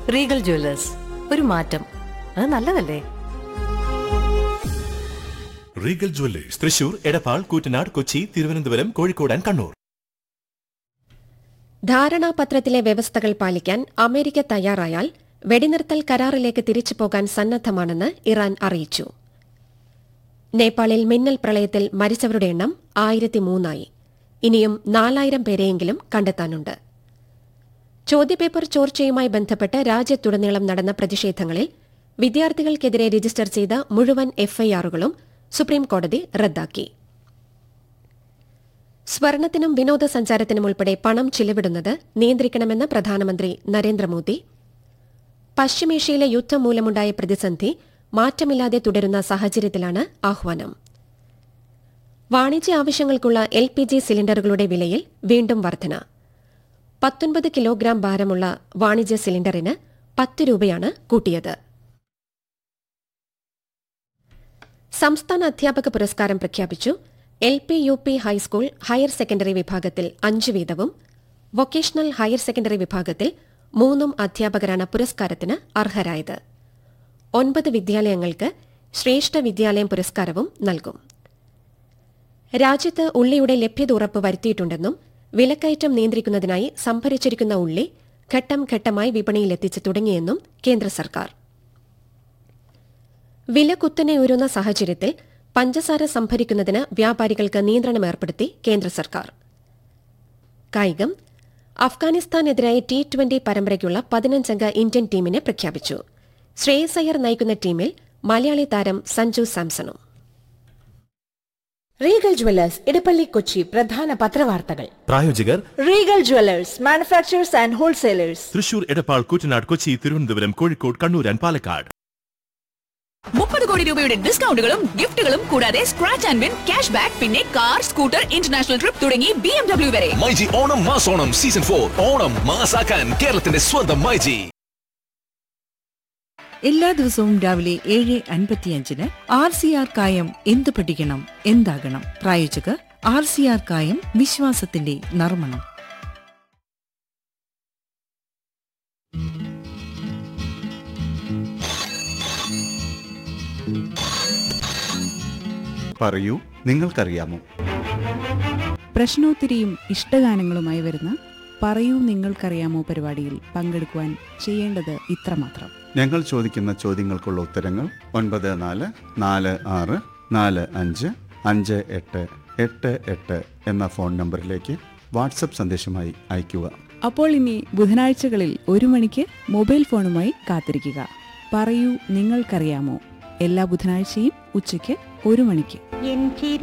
Regal Jewellers ഒരു മാറ്റം അത് നല്ലതല്ലേ Regal Jewellers Thrissur Edappal Koottanad Kochi Thiruvananthapuram Kozhikode and Kannur ധാരണാപത്രത്തിലെ വ്യവസ്ഥകൾ പാലിക്കാൻ അമേരിക്ക തയ്യാറായാൽ വെടിനിർത്തൽ കരാറിലേക്ക് തിരിച്ചു പോകാൻ സന്നദ്ധമാണെന്ന് ഇറാൻ അറിയിച്ചു നേപ്പാളിൽ മിന്നൽ പ്രളയത്തിൽ മരിച്ചവരുടെ എണ്ണം ആയിരത്തി മൂന്നായി ഇനിയും നാലായിരം പേരെയെങ്കിലും കണ്ടെത്താനുണ്ട് ചോദ്യപേപ്പർ ചോർച്ചയുമായി ബന്ധപ്പെട്ട് രാജ്യത്തുടനീളം നടന്ന പ്രതിഷേധങ്ങളിൽ വിദ്യാർത്ഥികൾക്കെതിരെ രജിസ്റ്റർ ചെയ്ത മുഴുവൻ എഫ്ഐആറുകളും സുപ്രീംകോടതി റദ്ദാക്കി സ്വർണത്തിനും വിനോദസഞ്ചാരത്തിനും ഉൾപ്പെടെ പണം ചിലവിടുന്നത് നിയന്ത്രിക്കണമെന്ന് പ്രധാനമന്ത്രി നരേന്ദ്രമോദി പശ്ചിമേഷ്യയിലെ യുദ്ധം മൂലമുണ്ടായ പ്രതിസന്ധി മാറ്റമില്ലാതെ തുടരുന്ന സാഹചര്യത്തിലാണ് ആഹ്വാനം വാണിജ്യ ആവശ്യങ്ങൾക്കുള്ള എൽ പി ജി സിലിണ്ടറുകളുടെ വിലയിൽ വീണ്ടും വർധന പത്തൊൻപത് കിലോഗ്രാം ഭാരമുള്ള വാണിജ്യ സിലിണ്ടറിന് പത്ത് രൂപയാണ് കൂട്ടിയത് സംസ്ഥാന അധ്യാപക പുരസ്കാരം പ്രഖ്യാപിച്ചു L P U P high school higher secondary വിഭാഗത്തിൽ അഞ്ച് വീതവും വൊക്കേഷണൽ ഹയർ സെക്കൻഡറി വിഭാഗത്തിൽ മൂന്നും അധ്യാപകരാണ് പുരസ്കാരത്തിന് അർഹരായത് ഒൻപത് വിദ്യാലയങ്ങൾക്ക് ശ്രേഷ്ഠ വിദ്യാലയം പുരസ്കാരവും നൽകും രാജ്യത്ത് ഉള്ളിയുടെ ലഭ്യത ഉറപ്പ് വരുത്തിയിട്ടുണ്ടെന്നും വിലക്കയറ്റം നിയന്ത്രിക്കുന്നതിനായി സംഭരിച്ചിരിക്കുന്ന ഉള്ളി ഘട്ടം ഘട്ടമായി വിപണിയിലെത്തിച്ചു തുടങ്ങിയെന്നും കേന്ദ്ര സർക്കാർ വില കുത്തനെ ഉയരുന്ന സാഹചര്യത്തിൽ പഞ്ചസാര സംഭരിക്കുന്നതിന് വ്യാപാരികൾക്ക് നിയന്ത്രണം ഏർപ്പെടുത്തി കേന്ദ്ര സർക്കാർ കായികം അഫ്ഗാനിസ്ഥാനെതിരായ ടി ട്വന്റി പരമ്പരയ്ക്കുള്ള പതിനഞ്ചംഗ ഇന്ത്യൻ ടീമിനെ പ്രഖ്യാപിച്ചു ശ്രേയസ് അയ്യർ നയിക്കുന്ന ടീമിൽ മലയാളി താരം സഞ്ജു സാംസണും റീഗൽ ജ്വല്ലേഴ്സ് ഇടപ്പള്ളി കൊച്ചി പ്രധാന പത്രവാർത്തകൾ പ്രായോജകർ Regal Jewellers manufacturers and wholesalers Thrissur Edappal Koottanad Kochi Thiruvananthapuram Kozhikode Kannur and Palakkad മുപ്പത് കോടി രൂപയുടെ ഡിസ്കൗണ്ടുകളും ഗിഫ്റ്റുകളും കൂടാതെ scratch and win cash back പിന്നെ കാർ സ്കൂട്ടർ ഇന്റർനാഷണൽ ട്രിപ്പ് തുടങ്ങി ബി എം ഡബ്ല്യു വരെ മൈജി ഓണം മാസോണം സീസൺ ഫോർ ഓണം മാസാക്കാൻ കേരളത്തിന്റെ സ്വന്തം മൈജി എല്ലാ ദിവസവും രാവിലെ ഏഴ് അൻപത്തിയഞ്ചിന് ആർ സി ആർ കായം എന്ത് പഠിക്കണം എന്താകണം പ്രായോജകർ ആർ സി ആർ കായം വിശ്വാസത്തിന്റെ നർമ്മണം പറയൂ നിങ്ങൾക്കറിയാമോ പ്രശ്നോത്തരിയും ഇഷ്ടഗാനങ്ങളുമായി വരുന്ന പറയൂ നിങ്ങൾക്കറിയാമോ പരിപാടിയിൽ പങ്കെടുക്കുവാൻ ചെയ്യേണ്ടത് ഇത്രമാത്രം ഞങ്ങൾ ചോദിക്കുന്ന ചോദ്യങ്ങൾക്കുള്ള ഉത്തരങ്ങൾ ഒൻപത് നാല് നാല് ആറ് നാല് അഞ്ച് അഞ്ച് എട്ട് എട്ട് എട്ട് എന്ന ഫോൺ നമ്പറിലേക്ക് വാട്സപ്പ് സന്ദേശമായി അയയ്ക്കുക അപ്പോൾ ഇനി ബുധനാഴ്ചകളിൽ ഒരു മണിക്ക് മൊബൈൽ ഫോണുമായി കാത്തിരിക്കുക പറയൂ നിങ്ങൾക്കറിയാമോ എല്ലാ ബുധനാഴ്ചയും ഉച്ചയ്ക്ക് ഒരു മണിക്ക്